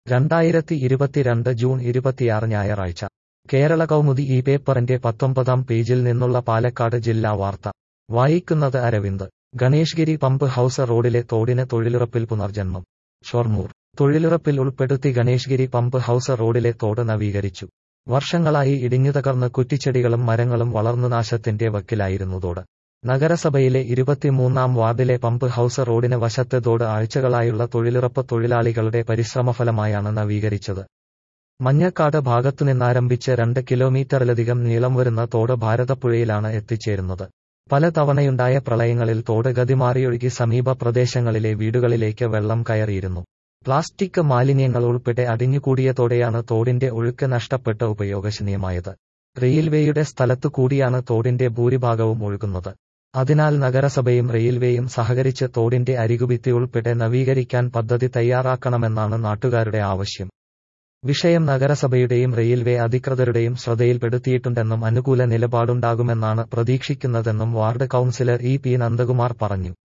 രണ്ടായിരത്തി ഇരുപത്തിരണ്ട് ജൂൺ ഇരുപത്തിയാറ് ഞായറാഴ്ച കേരള കൗമുദി ഈ പേപ്പറിന്റെ പത്തൊമ്പതാം പേജിൽ നിന്നുള്ള പാലക്കാട് ജില്ലാ വാർത്ത വായിക്കുന്നത് അരവിന്ദ് ഗണേഷ്ഗിരി പമ്പ് ഹൌസ് റോഡിലെ തോടിന് തൊഴിലുറപ്പിൽ പുനർജന്മം ഷൊർണൂർ തൊഴിലുറപ്പിൽ ഉൾപ്പെടുത്തി ഗണേഷ്ഗിരി പമ്പ് ഹൌസ് റോഡിലെ തോട് നവീകരിച്ചു വർഷങ്ങളായി ഇടിഞ്ഞുതകർന്ന് കുറ്റിച്ചെടികളും മരങ്ങളും വളർന്നു നാശത്തിന്റെ വക്കിലായിരുന്നു തോട് നഗരസഭയിലെ ഇരുപത്തിമൂന്നാം വാർഡിലെ പമ്പ് ഹൌസ് റോഡിന് വശത്തെ തോട് ആഴ്ചകളായുള്ള തൊഴിലുറപ്പ് തൊഴിലാളികളുടെ പരിശ്രമഫലമായാണ് നവീകരിച്ചത് മഞ്ഞക്കാട് ഭാഗത്തുനിന്നാരംഭിച്ച് രണ്ട് കിലോമീറ്ററിലധികം നീളം വരുന്ന തോട് ഭാരതപ്പുഴയിലാണ് എത്തിച്ചേരുന്നത് പലതവണയുണ്ടായ പ്രളയങ്ങളിൽ തോട് ഗതിമാറിയൊഴുകി സമീപ പ്രദേശങ്ങളിലെ വീടുകളിലേക്ക് വെള്ളം കയറിയിരുന്നു പ്ലാസ്റ്റിക് മാലിന്യങ്ങൾ ഉൾപ്പെടെ അടിഞ്ഞുകൂടിയതോടെയാണ് തോടിന്റെ ഒഴുക്ക് നഷ്ടപ്പെട്ട് ഉപയോഗശൂന്യമായത് റെയിൽവേയുടെ സ്ഥലത്തു കൂടിയാണ് തോടിന്റെ ഭൂരിഭാഗവും ഒഴുകുന്നത് അതിനാൽ നഗരസഭയും റെയിൽവേയും സഹകരിച്ച് തോടിന്റെ അരികുഭിത്തി ഉൾപ്പെടെ നവീകരിക്കാൻ പദ്ധതി തയ്യാറാക്കണമെന്നാണ് നാട്ടുകാരുടെ ആവശ്യം വിഷയം നഗരസഭയുടെയും റെയിൽവേ അധികൃതരുടെയും ശ്രദ്ധയിൽപ്പെടുത്തിയിട്ടുണ്ടെന്നും അനുകൂല നിലപാടുണ്ടാകുമെന്നാണ് പ്രതീക്ഷിക്കുന്നതെന്നും ward councillor E P Nandakumar പറഞ്ഞു